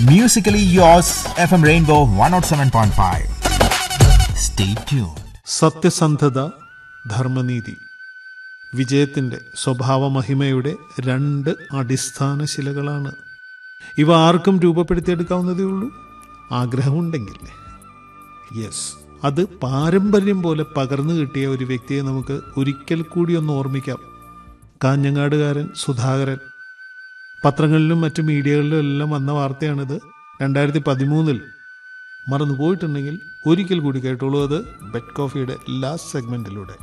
Musically yours, FM Rainbow 107.5. Stay tuned. സത്യസന്ധത ധർമ്മനീതി വിജയത്തിൻ്റെ സ്വഭാവമഹിമയുടെ രണ്ട് അടിസ്ഥാന ശിലകളാണ് ഇവ ആർക്കും രൂപപ്പെടുത്തിയെടുക്കാവുന്നതേ ഉള്ളൂ ആഗ്രഹമുണ്ടെങ്കിൽ യെസ് അത് പാരമ്പര്യം പോലെ പകർന്നു കിട്ടിയ ഒരു വ്യക്തിയെ നമുക്ക് ഒരിക്കൽ കൂടി ഒന്ന് ഓർമ്മിക്കാം കാഞ്ഞങ്ങാടുകാരൻ സുധാകരൻ പത്രങ്ങളിലും മറ്റു മീഡിയകളിലും എല്ലാം വന്ന വാർത്തയാണിത് രണ്ടായിരത്തി പതിമൂന്നിൽ മറന്നു പോയിട്ടുണ്ടെങ്കിൽ ഒരിക്കൽ കൂടി കേട്ടോളൂ അത് ബെഡ് കോഫിയുടെ ലാസ്റ്റ് സെഗ്മെന്റിലൂടെ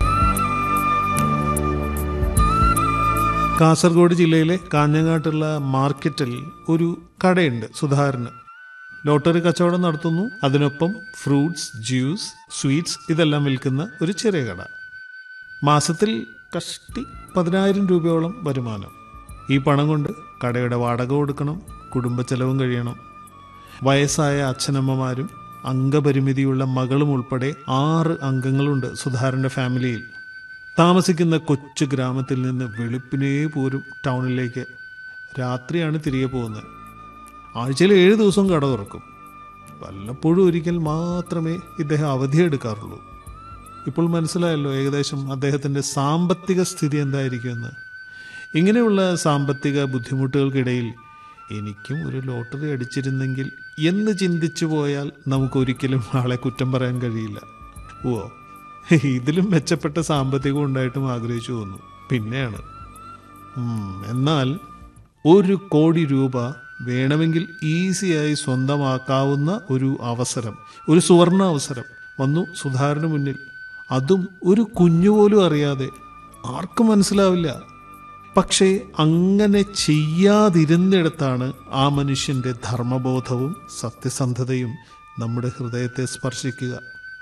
കാസർഗോഡ് ജില്ലയിലെ കാഞ്ഞങ്ങാട്ടുള്ള മാർക്കറ്റിൽ ഒരു കടയുണ്ട് സുധാകരന് ലോട്ടറി കച്ചവടം നടത്തുന്നു അതിനൊപ്പം ഫ്രൂട്ട്സ് ജ്യൂസ് സ്വീറ്റ്സ് ഇതെല്ലാം വിൽക്കുന്ന ഒരു ചെറിയ കട മാസത്തിൽ കഷ്ടി പതിനായിരം രൂപയോളം വരുമാനം ഈ പണം കൊണ്ട് കടയുടെ വാടക കൊടുക്കണം കുടുംബ ചെലവും കഴിയണം വയസ്സായ അച്ഛനമ്മമാരും അംഗപരിമിതിയുള്ള മകളും ഉൾപ്പെടെ ആറ് അംഗങ്ങളുണ്ട് സുധാകരൻ്റെ ഫാമിലിയിൽ താമസിക്കുന്ന കൊച്ചു ഗ്രാമത്തിൽ നിന്ന് വെളുപ്പിനേ പോരും ടൗണിലേക്ക് രാത്രിയാണ് തിരികെ പോകുന്നത് ആഴ്ചയിൽ ഏഴ് ദിവസവും കട തുറക്കും വല്ലപ്പോഴും ഒരിക്കൽ മാത്രമേ ഇദ്ദേഹം അവധിയെടുക്കാറുള്ളൂ ഇപ്പോൾ മനസ്സിലായല്ലോ ഏകദേശം അദ്ദേഹത്തിൻ്റെ സാമ്പത്തിക സ്ഥിതി എന്തായിരിക്കുമെന്ന് ഇങ്ങനെയുള്ള സാമ്പത്തിക ബുദ്ധിമുട്ടുകൾക്കിടയിൽ എനിക്കും ഒരു ലോട്ടറി അടിച്ചിരുന്നെങ്കിൽ എന്ന് ചിന്തിച്ചു പോയാൽ നമുക്കൊരിക്കലും ആളെ കുറ്റം പറയാൻ കഴിയില്ല ഓ ഇതിലും മെച്ചപ്പെട്ട സാമ്പത്തികം ഉണ്ടായിട്ടും ആഗ്രഹിച്ചു തോന്നു പിന്നെയാണ് ഉം, എന്നാൽ ഒരു കോടി രൂപ വേണമെങ്കിൽ ഈസിയായി സ്വന്തമാക്കാവുന്ന ഒരു അവസരം ഒരു സുവർണ അവസരം വന്നു സുധാകരന് മുന്നിൽ അതും ഒരു കുഞ്ഞുപോലും അറിയാതെ ആർക്കും മനസ്സിലാവില്ല പക്ഷേ അങ്ങനെ ചെയ്യാതിരുന്നിടത്താണ് ആ മനുഷ്യന്റെ ധർമ്മബോധവും സത്യസന്ധതയും നമ്മുടെ ഹൃദയത്തെ സ്പർശിക്കുക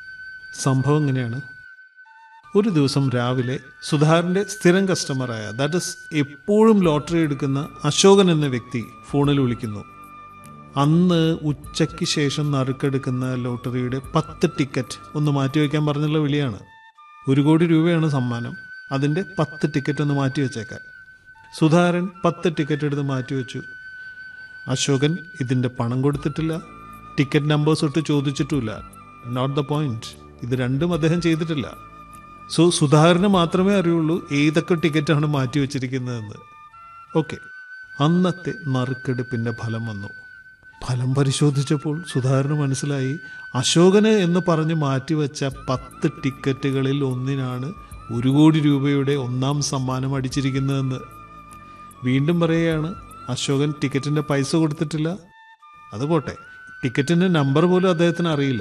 സംഭവം എങ്ങനെയാണ് ഒരു ദിവസം രാവിലെ സുധാകരന്റെ സ്ഥിരം കസ്റ്റമറായ ദാറ്റ് ഇസ് എപ്പോഴും ലോട്ടറി എടുക്കുന്ന അശോകൻ എന്ന വ്യക്തി ഫോണിൽ വിളിക്കുന്നു അന്ന് ഉച്ചയ്ക്ക് ശേഷം നറുക്കെടുക്കുന്ന ലോട്ടറിയുടെ പത്ത് ടിക്കറ്റ് ഒന്ന് മാറ്റിവെക്കാൻ പറഞ്ഞുള്ള വിളിയാണ് ഒരു കോടി രൂപയാണ് സമ്മാനം അതിൻ്റെ പത്ത് ടിക്കറ്റ് ഒന്ന് മാറ്റി വെച്ചേക്കാൻ സുധാകരൻ പത്ത് ടിക്കറ്റ് എടുത്ത് മാറ്റിവെച്ചു അശോകൻ ഇതിൻ്റെ പണം കൊടുത്തിട്ടില്ല ടിക്കറ്റ് നമ്പേഴ്സ് തൊട്ട് ചോദിച്ചിട്ടുമില്ല നോട്ട് ദ പോയിന്റ് ഇത് രണ്ടും അദ്ദേഹം ചെയ്തിട്ടില്ല സോ സുധാകരന് മാത്രമേ അറിയുള്ളൂ ഏതൊക്കെ ടിക്കറ്റാണ് മാറ്റി വെച്ചിരിക്കുന്നതെന്ന് ഓക്കെ അന്നത്തെ നറുക്കെടുപ്പിൻ്റെ ഫലം വന്നു ഫലം പരിശോധിച്ചപ്പോൾ സുധാകരന് മനസ്സിലായി അശോകന് എന്ന് പറഞ്ഞ് മാറ്റിവെച്ച പത്ത് ടിക്കറ്റുകളിൽ ഒന്നിനാണ് ഒരു കോടി രൂപയുടെ ഒന്നാം സമ്മാനം അടിച്ചിരിക്കുന്നതെന്ന് വീണ്ടും പറയുകയാണ് അശോകൻ ടിക്കറ്റിൻ്റെ പൈസ കൊടുത്തിട്ടില്ല അത് പോട്ടെ ടിക്കറ്റിൻ്റെ നമ്പർ പോലും അദ്ദേഹത്തിന് അറിയില്ല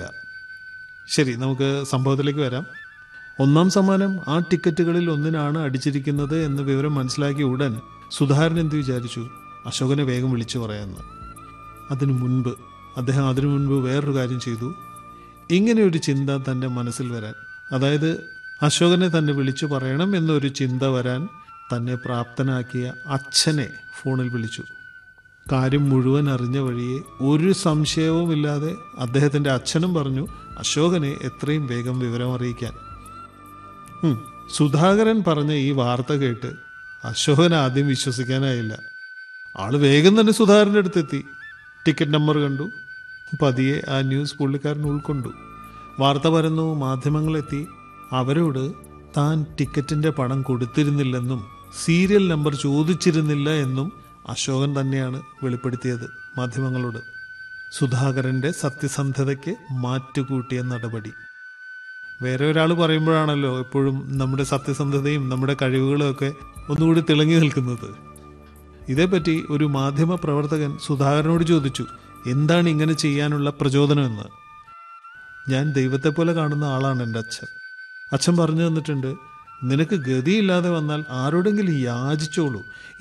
ശരി നമുക്ക് സംഭവത്തിലേക്ക് വരാം ഒന്നാം സമ്മാനം ആ ടിക്കറ്റുകളിൽ ഒന്നിനാണ് അടിച്ചിരിക്കുന്നത് എന്ന വിവരം മനസ്സിലാക്കിയ ഉടൻ സുധാകരൻ എന്ത് വിചാരിച്ചു അശോകനെ വേഗം വിളിച്ചു പറയാമെന്ന് അതിനു മുൻപ് അദ്ദേഹം അതിനു മുൻപ് വേറൊരു കാര്യം ചെയ്തു ഇങ്ങനെ ഒരു ചിന്ത തൻ്റെ മനസ്സിൽ വരാൻ അതായത് അശോകനെ തന്നെ വിളിച്ചു പറയണം എന്നൊരു ചിന്ത വരാൻ തന്നെ പ്രാപ്തനാക്കിയ അച്ഛനെ ഫോണിൽ വിളിച്ചു കാര്യം മുഴുവൻ അറിഞ്ഞ വഴിയെ ഒരു സംശയവുമില്ലാതെ അദ്ദേഹത്തിൻ്റെ അച്ഛനും പറഞ്ഞു അശോകനെ എത്രയും വേഗം വിവരം അറിയിക്കാൻ ഉം. സുധാകരൻ പറഞ്ഞ ഈ വാർത്ത കേട്ട് അശോകൻ ആദ്യം വിശ്വസിക്കാനായില്ല ആള് വേഗം തന്നെ സുധാകരൻ്റെ അടുത്തെത്തി ടിക്കറ്റ് നമ്പർ കണ്ടു പതിയെ ആ ന്യൂസ് പുള്ളിക്കാരൻ ഉൾക്കൊണ്ടു വാർത്ത പരന്നു മാധ്യമങ്ങളെത്തി അവരോട് താൻ ടിക്കറ്റിന്റെ പണം കൊടുത്തിരുന്നില്ലെന്നും സീരിയൽ നമ്പർ ചോദിച്ചിരുന്നില്ല എന്നും അശോകൻ തന്നെയാണ് വെളിപ്പെടുത്തിയത് മാധ്യമങ്ങളോട് സുധാകരന്റെ സത്യസന്ധതയ്ക്ക് മാറ്റുകൂട്ടിയ നടപടി വേറെ ഒരാൾ പറയുമ്പോഴാണല്ലോ എപ്പോഴും നമ്മുടെ സത്യസന്ധതയും നമ്മുടെ കഴിവുകളും ഒക്കെ ഒന്നുകൂടി തിളങ്ങി നിൽക്കുന്നത് ഇതേപ്പറ്റി ഒരു മാധ്യമ പ്രവർത്തകൻ സുധാകരനോട് ചോദിച്ചു എന്താണ് ഇങ്ങനെ ചെയ്യാനുള്ള പ്രചോദനമെന്ന് ഞാൻ ദൈവത്തെ പോലെ കാണുന്ന ആളാണ് എൻ്റെ അച്ഛൻ അച്ഛൻ പറഞ്ഞു തന്നിട്ടുണ്ട് നിനക്ക് ഗതിയില്ലാതെ വന്നാൽ ആരോടെങ്കിലും യാചിച്ചോളൂ